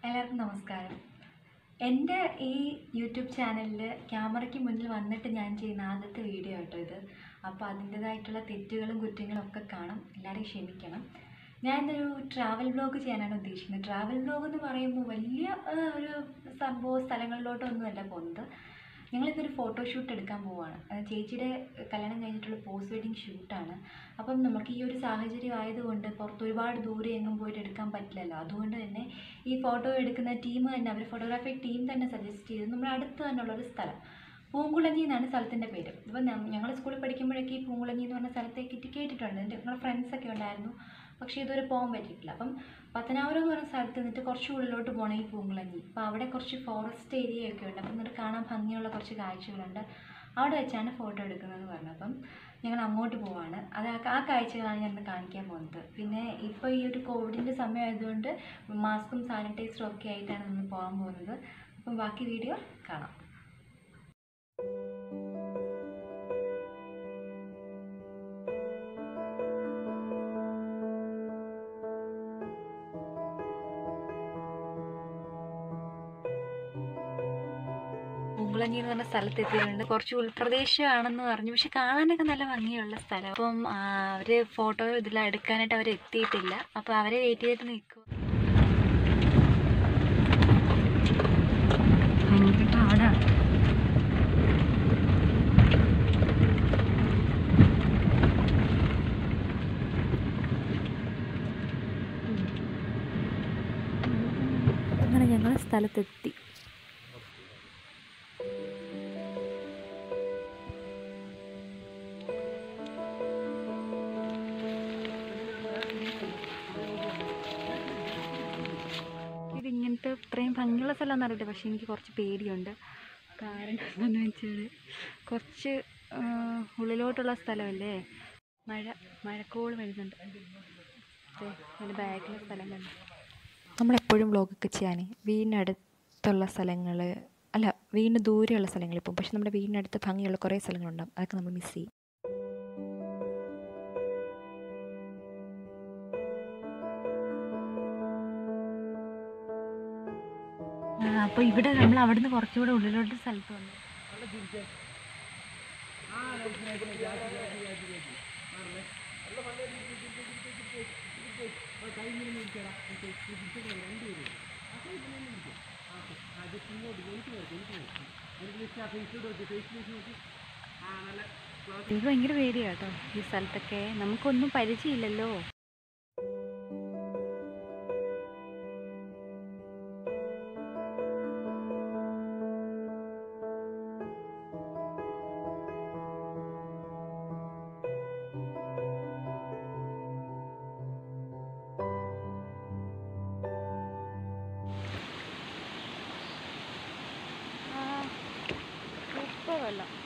എല്ലാവർക്കും നമസ്കാരം എൻ്റെ ഈ യൂട്യൂബ് ചാനലിൽ ക്യാമറയ്ക്ക് മുന്നിൽ വന്നിട്ട് ഞാൻ ചെയ്യുന്ന ആദ്യത്തെ വീഡിയോ കേട്ടോ ഇത് അപ്പോൾ അതിൻ്റേതായിട്ടുള്ള തെറ്റുകളും കുറ്റങ്ങളും ഒക്കെ കാണും എല്ലാവരെയും ക്ഷമിക്കണം ഞാൻ ഇന്നൊരു ട്രാവൽ വ്ലോഗ് ചെയ്യാനാണ് ഉദ്ദേശിക്കുന്നത് ട്രാവൽ വ്ലോഗ് എന്ന് പറയുമ്പോൾ വലിയ ആ, ഒരു സംഭവ സ്ഥലങ്ങളിലോട്ടൊന്നുമല്ല പോകുന്നത് ഞങ്ങളിന്നൊരു ഫോട്ടോഷൂട്ട് എടുക്കാൻ പോവുകയാണ് അത് ചേച്ചിയുടെ കല്യാണം കഴിഞ്ഞിട്ടുള്ള പോസ്റ്റ് വെഡിങ് ഷൂട്ടാണ് അപ്പം നമുക്ക് ഈ ഒരു സാഹചര്യം ആയതുകൊണ്ട് പുറത്ത് ഒരുപാട് ദൂരെ എങ്ങും പോയിട്ട് എടുക്കാൻ പറ്റില്ലല്ലോ അതുകൊണ്ട് തന്നെ ഈ ഫോട്ടോ എടുക്കുന്ന ടീം തന്നെ അവർ ഫോട്ടോഗ്രാഫി ടീം തന്നെ സജസ്റ്റ് ചെയ്ത് നമ്മുടെ അടുത്ത് തന്നെയുള്ള ഒരു സ്ഥലം പൂങ്കുളഞ്ഞി എന്നാണ് സ്ഥലത്തിൻ്റെ പേര് ഇപ്പം ഞങ്ങൾ സ്കൂളിൽ പഠിക്കുമ്പോഴൊക്കെ ഈ പൂങ്കുളഞ്ഞി എന്ന് പറഞ്ഞ സ്ഥലത്തേക്ക് ഇട്ട് കേട്ടിട്ടുണ്ട് എൻ്റെ ഞങ്ങളുടെ ഫ്രണ്ട്സൊക്കെ ഉണ്ടായിരുന്നു പക്ഷേ ഇതുവരെ പോകാൻ പറ്റിയിട്ടില്ല അപ്പം പത്തനാപുരം എന്ന് പറഞ്ഞ സ്ഥലത്ത് നിന്നിട്ട് കുറച്ച് ഉള്ളിലോട്ട് പോകണം ഈ പൂങ്കുളഞ്ഞി അപ്പോൾ അവിടെ കുറച്ച് ഫോറസ്റ്റ് ഏരിയ ഒക്കെ ഉണ്ട് അപ്പം എന്നിട്ട് കാണാൻ ഭംഗിയുള്ള കുറച്ച് കാഴ്ചകളുണ്ട് അവിടെ വെച്ചാണ് ഫോട്ടോ എടുക്കുന്നതെന്ന് പറഞ്ഞു അപ്പം ഞങ്ങൾ അങ്ങോട്ട് പോവാണ് അത് ആ- ആ കാഴ്ചകളാണ് ഞാൻ ഇന്ന് കാണിക്കാൻ പോകുന്നത് പിന്നെ ഇപ്പോൾ ഈ ഒരു കോവിഡിൻ്റെ സമയമായതുകൊണ്ട് മാസ്കും സാനിറ്റൈസറും ഒക്കെ ആയിട്ടാണ് നമ്മൾ പോകാൻ പോകുന്നത് അപ്പം ബാക്കി വീഡിയോ കാണാം മുങ്കുളഞ്ഞി എന്ന് പറഞ്ഞ സ്ഥലത്ത് എത്തിയിട്ടുണ്ട് കുറച്ച് ഉൾപ്രദേശമാണെന്ന് പറഞ്ഞു പക്ഷെ കാണാനൊക്കെ നല്ല ഭംഗിയുള്ള സ്ഥലം അപ്പം ആ, അവര് ഫോട്ടോ ഇതിൽ എടുക്കാനായിട്ട് അവർ എത്തിയിട്ടില്ല അപ്പോൾ അവരെ വെയിറ്റ് ചെയ്തിട്ട് നിൽക്കും ഭയങ്കര പാടാണ് അങ്ങനെ ഞങ്ങൾ സ്ഥലത്തെത്തി ഇത് ഇങ്ങനത്തെ ഇത്രയും ഭംഗിയുള്ള സ്ഥലമൊന്നും അറിയില്ല പക്ഷേ എനിക്ക് കുറച്ച് പേടിയുണ്ട് കാരണം എന്താണെന്ന് വെച്ചാൽ കുറച്ച് ആ, ഉള്ളിലോട്ടുള്ള സ്ഥലമല്ലേ മഴ മഴക്കോൾ വരുന്നുണ്ട് ദേ, അതിൻ്റെ ബാക്കിലെ സ്ഥലം കണ്ടു നമ്മളെപ്പോഴും വ്ളോഗൊക്കെ ചെയ്യാൻ വീടിനടുത്തുള്ള സ്ഥലങ്ങൾ അല്ല വീടിന് ദൂരെയുള്ള സ്ഥലങ്ങളിൽ പോകും പക്ഷെ നമ്മുടെ വീടിനടുത്ത് ഭംഗിയുള്ള കുറേ സ്ഥലങ്ങളുണ്ടാകും അതൊക്കെ നമ്മൾ മിസ് ചെയ്യും അപ്പോൾ ഇവിടെ നമ്മൾ അവിടുന്ന് കുറച്ചുകൂടെ ഉള്ളിലോട്ട് സ്ഥലത്ത് വന്നു എനിക്ക് ഭയങ്കര പേടിയാട്ടോ ഈ സ്ഥലത്തൊക്കെ നമുക്കൊന്നും പരിചയമില്ലല്ലോ ഉപ്പ വെള്ളം